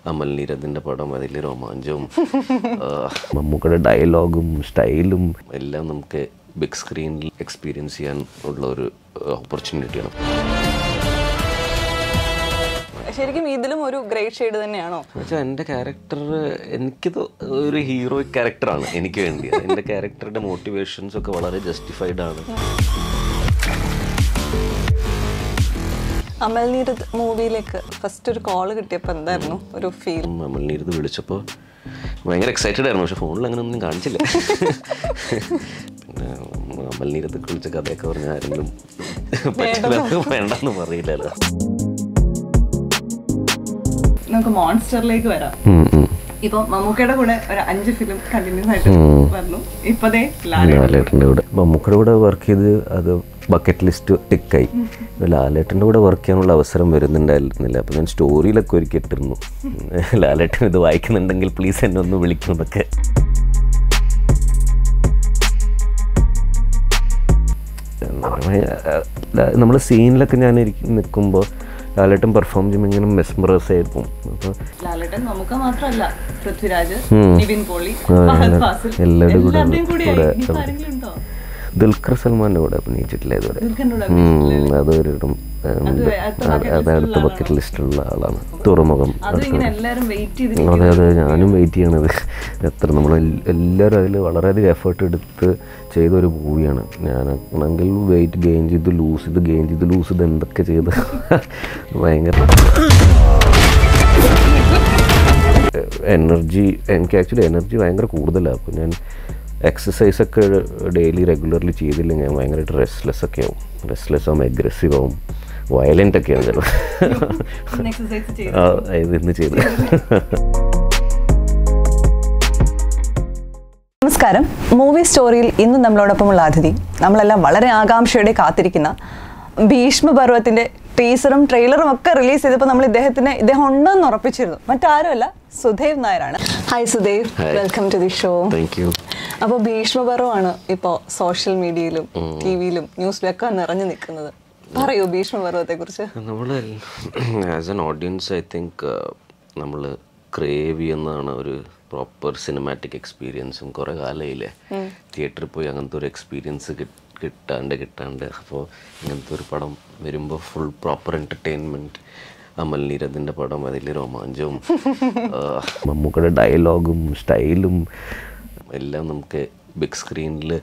അമൽ നീരദിൻ്റെ പടം അതിൽ രോമാഞ്ചവും ആ, മമ്മൂക്കയുടെ ഡയലോഗും സ്റ്റൈലും എല്ലാം നമുക്ക് ബിഗ് സ്ക്രീനിൽ എക്സ്പീരിയൻസ് ചെയ്യാൻ ഉള്ള ഒരു ഓപ്പർച്യൂണിറ്റിയാണ് ശരിക്കും ഇതിലും ഒരു ഗ്രേറ്റ് ഷെയ്ഡ് തന്നെയാണോ എന്നുവെച്ചാൽ എൻ്റെ ക്യാരക്ടർ എനിക്കിത് ഒരു ഹീറോയിക് ക്യാരക്ടറാണ് എനിക്ക് വേണ്ടി എൻ്റെ ക്യാരക്ടറുടെ മോട്ടിവേഷൻസ് ഒക്കെ വളരെ ജസ്റ്റിഫൈഡ് ആണ് അമൽ നീരദ് മൂവിയിലേക്ക് ഫസ്റ്റ് ഒരു കോള് കിട്ടിയപ്പോൾ എന്തായിരുന്നു ഒരു ഫീൽ അമൽ നീരത് വിളിച്ചപ്പോൾ ഭയങ്കര എക്സൈറ്റഡ് ആയിരുന്നു പക്ഷെ ഫോണിൽ അങ്ങനെ ഒന്നും കാണിച്ചില്ല പിന്നെ അമൽ നീരത്ത് വിളിച്ച കഥയൊക്കെ പറഞ്ഞ ആരെങ്കിലും പറ്റില്ല വേണ്ടെന്ന് പറയില്ലല്ലോ നമുക്ക് മോൺസ്റ്ററിലേക്ക് വരാം ഇപ്പൊ മമ്മൂക്കയുടെ കൂടെ ഒരു അഞ്ച് ഫിലിം കണ്ടിന്യൂസ് ആയിട്ട് വന്നു ഇപ്പതേ ലാലേട്ടൻ്റെ കൂടെ മമ്മൂക്കയുടെ കൂടെ വർക്ക് ചെയ്ത് അത് ബക്കറ്റ് ലിസ്റ്റ് ടിക്കായി ലാലേട്ടൻ്റെ കൂടെ വർക്ക് ചെയ്യാനുള്ള അവസരം വരുന്നുണ്ടായിരുന്നില്ല അപ്പോൾ ഞാൻ സ്റ്റോറിയിലൊക്കെ ഒരുക്കിയിട്ടിരുന്നു ലാലേട്ടൻ ഇത് വായിക്കുന്നുണ്ടെങ്കിൽ പ്ലീസ് എന്നെ ഒന്ന് വിളിക്കുന്നതൊക്കെ നമ്മൾ സീനിലൊക്കെ ഞാൻ നിൽക്കുമ്പോൾ ലാലേട്ടൻ പെർഫോം ചെയ്യുമ്പോൾ ഇങ്ങനെ മെസ്മറസ് ആയിരിക്കും അപ്പോൾ ലാലേട്ടൻ മമ്മൂക്ക മാത്രമല്ല പൃഥ്വിരാജ് ഉം. നിവിൻ പോളി ആ, ഫഹദ് എല്ലാ- ഫാസിൽ എല്ലാവരുടെയും കൂടെ എല്ലാവരുടെയും കൂടെ കൂടെ ഇനിയിപ്പോ ആരെങ്കിലും ഉണ്ടോ ദുൽഖർ സൽമാൻ്റെ കൂടെ അഭിനയിച്ചിട്ടില്ല ഇതുവരെ ദുൽഖറിന്റെ കൂടെ ഉം, അതൊരു ഉം, അത് അടുത്ത അത് അത് അടുത്ത ബക്കറ്റ് ലിസ്റ്റിലുള്ള ആളാണ് തുറമുഖം അതും ഇങ്ങനെ എല്ലാരും വെയിറ്റ് ചെയ്ത് അതെ അതെ ഞാനും വെയിറ്റ് ചെയ്യണത് എത്ര നമ്മൾ എല്ലാവരും അതിൽ വളരെയധികം എഫേർട്ട് എടുത്ത് ചെയ്ത ഒരു മൂവിയാണ് ഞാനാണെങ്കിൽ വെയിറ്റ് ഗെയിൻ ചെയ്ത് ലൂസ് ചെയ്ത് ഗെയിൻ ചെയ്ത് ലൂസ് ചെയ്ത് എന്തൊക്കെ ചെയ്ത് ഭയങ്കര എനർജി എനിക്ക് ആക്ച്വലി എനർജി ഭയങ്കര കൂടുതലാണ് അപ്പോൾ ഞാൻ എക്സസൈസ് ഒക്കെ ഡെയിലി റെഗുലർലി ചെയ്തില്ലെങ്കിൽ ഞാൻ ഭയങ്കരമായിട്ട് റെസ്റ്റ്ലെസ് ഒക്കെ ആവും റെസ്റ്റ്ലെസ് ആവും അഗ്രസീവ് ആവും വയലൻ്റ് ഒക്കെയാണ് ചിലപ്പോൾ എക്സസൈസ് ചെയ്ത് ആ, ഇത് ഇന്ന് ചെയ്ത് നമസ്കാരം മൂവി സ്റ്റോറിയിൽ ഇന്ന് നമ്മളോടൊപ്പമുള്ള അതിഥി നമ്മളെല്ലാം വളരെ ആകാംക്ഷയോടെ കാത്തിരിക്കുന്ന ഭീഷ്മപർവത്തിന്റെ ടീസറും ട്രെയിലറും ഒക്കെ റിലീസ് ചെയ്തപ്പോൾ നമ്മൾ ഇദ്ദേഹത്തിന് ഇദ്ദേഹം ഉണ്ടെന്ന് ഉറപ്പിച്ചിരുന്നു മറ്റാരുമല്ല സുധേവ് നായരാണ് hi Sudhev Hi. Welcome to the show thank you അപ്പോൾ ഭീഷ്മപർവമാണ് ഇപ്പോൾ സോഷ്യൽ മീഡിയയിലും ടി വിയിലും ന്യൂസിലൊക്കെ നിറഞ്ഞു നിൽക്കുന്നത് പറയൂ ഭീഷ്മപർവത്തെ കുറിച്ച് നമ്മൾ as an audience I think നമ്മൾ ക്രേവ് ചെയ്യുന്നതാണ് ഒരു പ്രോപ്പർ സിനിമാറ്റിക് എക്സ്പീരിയൻസും കുറേ കാലമായില്ലേ തിയേറ്ററിൽ പോയി അങ്ങനത്തെ ഒരു എക്സ്പീരിയൻസ് കിട്ടാണ്ട് കിട്ടാണ്ട് അപ്പോൾ ഇങ്ങനത്തെ ഒരു പടം വരുമ്പോൾ ഫുൾ പ്രോപ്പർ എൻ്റർടൈൻമെൻറ്റ് അമൽ നീരദിൻ്റെ പടം അതിൽ രോമാഞ്ചവും ആ, മമ്മൂക്കയുടെ ഡയലോഗും സ്റ്റൈലും എല്ലാം നമുക്ക് ബിഗ് സ്ക്രീനിൽ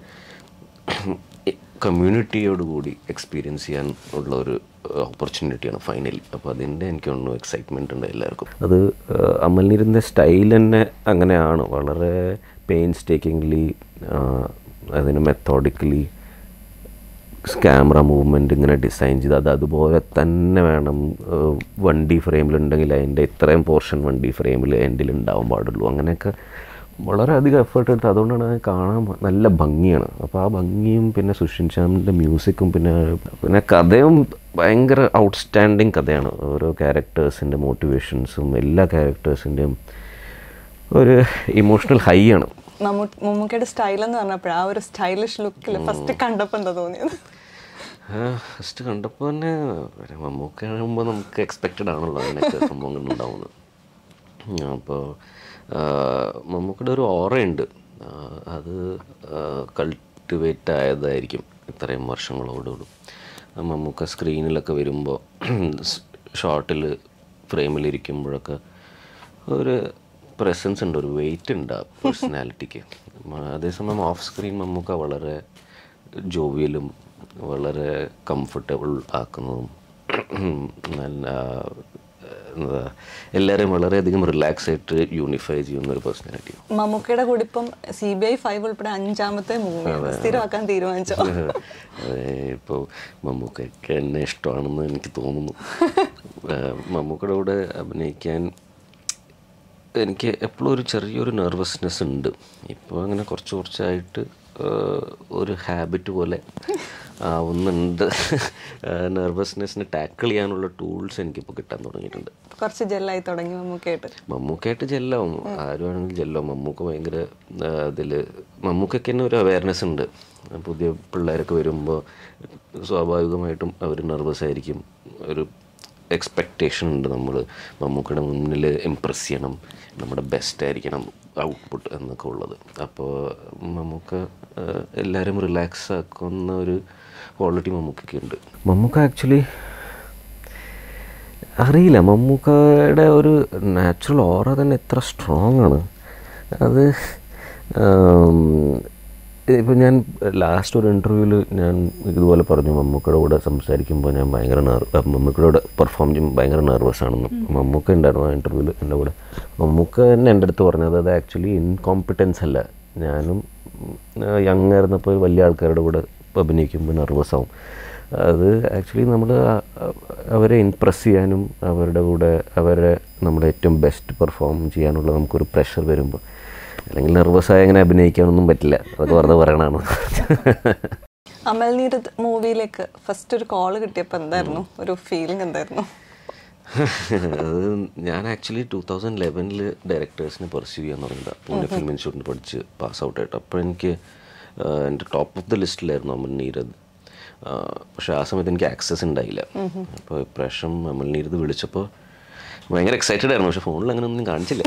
കമ്മ്യൂണിറ്റിയോട് കൂടി എക്സ്പീരിയൻസ് ചെയ്യാൻ ഉള്ള ഒരു ഓപ്പർച്യൂണിറ്റിയാണ് ഫൈനലി അപ്പോൾ അതിൻ്റെ എനിക്ക് തോന്നുന്നു എക്സൈറ്റ്മെൻ്റ് ഉണ്ട് എല്ലാവർക്കും അത് അമൽനീരിൻ്റെ സ്റ്റൈൽ തന്നെ അങ്ങനെയാണ് വളരെ പെയിൻസ് ടേക്കിംഗ്ലി അതിന് മെത്തോഡിക്കലി ക്യാമറ മൂവ്മെൻറ്റ് ഇങ്ങനെ ഡിസൈൻ ചെയ്ത് അത് അതുപോലെ തന്നെ വേണം വൺ ഡി ഫ്രെയിമിലുണ്ടെങ്കിൽ അതിൻ്റെ ഇത്രയും പോർഷൻ വൺ ഡി ഫ്രെയിമിൽ എൻഡിൽ ഉണ്ടാവാൻ പാടുള്ളൂ അങ്ങനെയൊക്കെ വളരെയധികം എഫേർട്ട് എടുത്ത് അതുകൊണ്ടാണ് അത് കാണാൻ നല്ല ഭംഗിയാണ് അപ്പോൾ ആ ഭംഗിയും പിന്നെ സുഷിൻ ശ്യാമിൻ്റെ മ്യൂസിക്കും പിന്നെ പിന്നെ കഥയും ഭയങ്കര ഔട്ട്സ്റ്റാൻഡിങ് കഥയാണ് ഓരോ ക്യാരക്ടേഴ്സിൻ്റെ മോട്ടിവേഷൻസും എല്ലാ ക്യാരക്ടേഴ്സിൻ്റെയും ഒരു ഇമോഷണൽ ഹൈ ആണ് മമ്മൂക്കയുടെ സ്റ്റൈൽ എന്ന് പറഞ്ഞപ്പോൾ ആ ഒരു സ്റ്റൈലിഷ് ലുക്കിൽ ഫസ്റ്റ് കണ്ടപ്പോൾ എന്താ തോന്നിയത് ഫസ്റ്റ് കണ്ടപ്പോൾ തന്നെ മമ്മൂക്ക ആകുമ്പോൾ നമുക്ക് എക്സ്പെക്റ്റഡ് ആണല്ലോ അങ്ങനെയൊക്കെ സംഭവങ്ങൾ ഉണ്ടാവുന്നത് അപ്പോൾ മമ്മൂക്കയുടെ ഒരു ഓറയുണ്ട് ആ, അത് കൾട്ടിവേറ്റ് ആയതായിരിക്കും ഇത്രയും വർഷങ്ങളോടുകൂടി ആ മമ്മൂക്ക സ്ക്രീനിലൊക്കെ വരുമ്പോൾ ഷോർട്ടിൽ ഫ്രെയിമിലിരിക്കുമ്പോഴൊക്കെ ഒരു പ്രസൻസ് ഉണ്ട് ഒരു വെയിറ്റ് ഉണ്ട് ആ പേഴ്സണാലിറ്റിക്ക് അതേസമയം ഓഫ് സ്ക്രീൻ മമ്മൂക്ക വളരെ ജോവിയലും വളരെ കംഫർട്ടബിൾ ആക്കുന്നതും നല്ല എന്താ എല്ലാവരെയും വളരെയധികം റിലാക്സ് ആയിട്ട് യൂണിഫൈ ചെയ്യുന്ന ഒരു പേഴ്സണാലിറ്റി മമ്മൂക്കയുടെ കൂടെ ഇപ്പം സി ബി ഐ ഫൈവ് ഉൾപ്പെടെ അഞ്ചാമത്തെ മൂവിയാണ് സ്ഥിരമാക്കാൻ തീരുമാനിച്ചോ ഇപ്പോൾ മമ്മൂക്കൊക്കെ എന്നെ ഇഷ്ടമാണെന്ന് എനിക്ക് തോന്നുന്നു ഏഹ് മമ്മൂക്കയുടെ കൂടെ അഭിനയിക്കാൻ എനിക്ക് എപ്പോഴും ഒരു ചെറിയൊരു നെർവസ്നെസ് ഉണ്ട് ഇപ്പോൾ അങ്ങനെ കുറച്ച് കുറച്ചായിട്ട് ഏഹ് ഒരു ഹാബിറ്റ് പോലെ ആവുന്നുണ്ട് നെർവസ്നെസ്സിനെ ടാക്കിൾ ചെയ്യാനുള്ള ടൂൾസ് എനിക്കിപ്പോൾ കിട്ടാൻ തുടങ്ങിയിട്ടുണ്ട് കുറച്ച് ജെല്ലായി തുടങ്ങി മമ്മൂക്കയായിട്ട് മമ്മൂക്കായിട്ട് ജെല്ലാവും ആരുവാണെങ്കിലും ജെല്ലാവും മമ്മൂക്ക ഭയങ്കര അതിൽ മമ്മൂക്കൊക്കെ തന്നെ ഒരു അവയർനെസ് ഉണ്ട് പുതിയ പിള്ളേരൊക്കെ വരുമ്പോൾ സ്വാഭാവികമായിട്ടും അവർ നെർവസ് ആയിരിക്കും ഒരു എക്സ്പെക്റ്റേഷൻ ഉണ്ട് നമ്മൾ മമ്മൂക്കയുടെ മുന്നിൽ ഇമ്പ്രസ് ചെയ്യണം നമ്മുടെ ബെസ്റ്റ് ആയിരിക്കണം ഔട്ട്പുട്ട് എന്നൊക്കെ ഉള്ളത് അപ്പോൾ മമ്മൂക്ക ഏഹ്, എല്ലാവരും റിലാക്സ് ആക്കുന്ന ഒരു ക്വാളിറ്റി മമ്മൂക്കൊക്കെ ഉണ്ട് മമ്മൂക്ക ആക്ച്വലി അറിയില്ല മമ്മൂക്കയുടെ ഒരു നാച്ചുറൽ ഓറ തന്നെ എത്ര സ്ട്രോങ് ആണ് അത് ഇപ്പം ഞാൻ ലാസ്റ്റ് ഒരു ഇൻ്റർവ്യൂവിൽ ഞാൻ ഇതുപോലെ പറഞ്ഞു മമ്മൂക്കയുടെ കൂടെ സംസാരിക്കുമ്പോൾ ഞാൻ ഭയങ്കര നെർ മമ്മൂക്കയുടെ കൂടെ പെർഫോം ചെയ്യുമ്പോൾ ഭയങ്കര നെർവസ് ആണെന്ന് മമ്മൂക്ക ഉണ്ടായിരുന്നു ആ ഇൻ്റർവ്യൂവിൽ എൻ്റെ കൂടെ മമ്മൂക്ക തന്നെ എൻ്റെ അടുത്ത് പറഞ്ഞത് അത് ആക്ച്വലി ഇൻകോമ്പിറ്റൻസ് അല്ല ഞാനും യങ് ആയിരുന്നപ്പോൾ വലിയ ആൾക്കാരുടെ കൂടെ അഭിനയിക്കുമ്പോൾ നെർവസ് ആവും അത് ആക്ച്വലി നമ്മൾ അവരെ ഇംപ്രസ് ചെയ്യാനും അവരുടെ കൂടെ അവരെ നമ്മുടെ ഏറ്റവും ബെസ്റ്റ് പെർഫോം ചെയ്യാനുള്ള നമുക്കൊരു പ്രഷർ വരുമ്പോൾ അല്ലെങ്കിൽ നെർവസായി അങ്ങനെ അഭിനയിക്കാനൊന്നും പറ്റില്ല അതൊക്കെ വെറുതെ പറയണതാണ് അമൽ നീരത് മൂവിയിലേക്ക് ഫസ്റ്റ് ഒരു കോള് കിട്ടിയപ്പോൾ എന്തായിരുന്നു ഒരു ഫീലിംഗ് എന്തായിരുന്നു അത് ഞാൻ ആക്ച്വലി ടൂ തൗസൻഡ് ലെവനിൽ ഡയറക്ടേഴ്സിനെ പെർസ്യൂ ചെയ്യാൻ തുടങ്ങിയത് പൂനെ ഫിലിം ഇൻസ്റ്റിറ്റ്യൂട്ടിൽ പഠിച്ച് പാസ് ഔട്ട് ആയിട്ട് അപ്പോൾ എനിക്ക് ആഹ്, എൻ്റെ ടോപ്പ് ഓഫ് ദ ലിസ്റ്റിലായിരുന്നു അമൽ നീരദ് ആഹ്, പക്ഷേ ആ സമയത്ത് എനിക്ക് ആക്സസ് ഉണ്ടായില്ല അപ്പോൾ ഇപ്രാവശ്യം അമൽ നീരദ് വിളിച്ചപ്പോൾ ഭയങ്കര എക്സൈറ്റഡ് ആയിരുന്നു പക്ഷെ ഫോണിൽ അങ്ങനെ ഒന്നും കാണിച്ചില്ല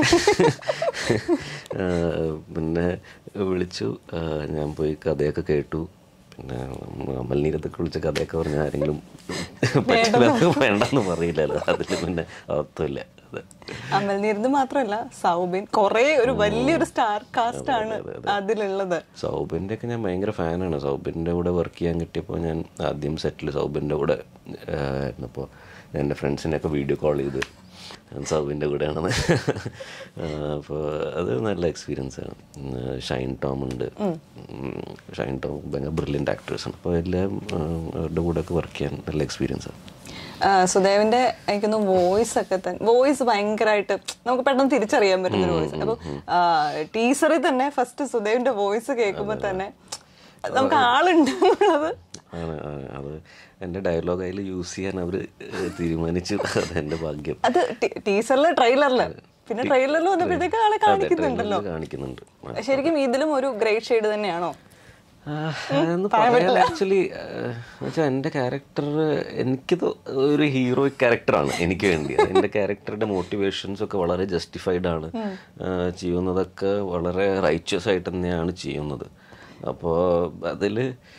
ആഹ്, പിന്നെ വിളിച്ചു ആഹ്, ഞാൻ പോയി കഥയൊക്കെ കേട്ടു പിന്നെ അമൽ നീരത്തൊക്കെ വിളിച്ച കഥയൊക്കെ പറഞ്ഞ ആരെങ്കിലും പറ്റില്ല വേണ്ടെന്ന് പറയില്ലല്ലോ അതിൽ പിന്നെ അർത്ഥമില്ല അതെ അമൽ നീരത് മാത്രമല്ല സൗബിൻ കുറേ ഒരു വലിയൊരു സ്റ്റാർ കാസ്റ്റ് ആണ് അതിലുള്ളത് സൗബിൻ്റെ ഒക്കെ ഞാൻ ഭയങ്കര ഫാനാണ് സൗബിൻ്റെ കൂടെ വർക്ക് ചെയ്യാൻ കിട്ടിയപ്പോൾ ഞാൻ ആദ്യം സെറ്റിൽ സൗബിൻ്റെ കൂടെ ആയിരുന്നപ്പോൾ ഞാൻ എൻ്റെ ഫ്രണ്ട്സിനെയൊക്കെ വീഡിയോ കോൾ ചെയ്ത് ഞാൻ സൗബിൻ്റെ കൂടെയാണെന്ന് അപ്പോൾ അത് നല്ല എക്സ്പീരിയൻസ് ആണ് ഉം, ഷൈൻ ടോം ഉണ്ട് ഉം, ഷൈൻ ടോം ഭയങ്കര ബ്രില്യൻ്റ് ആക്ടേഴ്സാണ് അപ്പോൾ എല്ലാം ഉം, അവരുടെ കൂടെയൊക്കെ വർക്ക് ചെയ്യാൻ നല്ല എക്സ്പീരിയൻസ് ആണ് ആ, സുദേവിന്റെ എനിക്കൊന്ന് വോയിസ് ഒക്കെ തന്നെ വോയിസ് ഭയങ്കരമായിട്ട് നമുക്ക് പെട്ടെന്ന് തിരിച്ചറിയാൻ പറ്റുന്ന ഒരു വോയിസ് അപ്പൊ ടീച്ചറിൽ തന്നെ ഫസ്റ്റ് സുദേവിന്റെ വോയിസ് കേൾക്കുമ്പോൾ തന്നെ നമുക്ക് ആളുണ്ട് എന്നുള്ളത് ആണ് ആണ്. അത് എൻ്റെ ഡയലോഗ് അതിൽ യൂസ് ചെയ്യാൻ അവർ തീരുമാനിച്ചു അത് എൻ്റെ ഭാഗ്യം അത് ടീച്ചറിലെ ട്രെയിലറില് പിന്നെ ട്രെയിലറിൽ വന്നപ്പോഴത്തേക്ക് ആളെ അതെ, കാണിക്കുന്നുണ്ടല്ലോ trailer ല് കാണിക്കുന്നുണ്ട് ശരിക്കും ഇതിലും ഒരു ഗ്രേറ്റ് ഷെയ്ഡ് തന്നെയാണോ എന്ന് പറയാൻ ആക്ച്വലി വെച്ചാൽ എൻ്റെ ക്യാരക്ടർ എനിക്കിത് ഒരു ഹീറോയിക് ക്യാരക്ടറാണ് എനിക്ക് വേണ്ടി എൻ്റെ ക്യാരക്ടറുടെ മോട്ടിവേഷൻസ് ഒക്കെ വളരെ ജസ്റ്റിഫൈഡ് ആണ് ആ, ചെയ്യുന്നതൊക്കെ വളരെ റൈച്ചസ് ആയിട്ട് തന്നെയാണ് ചെയ്യുന്നത് അപ്പോൾ അതിൽ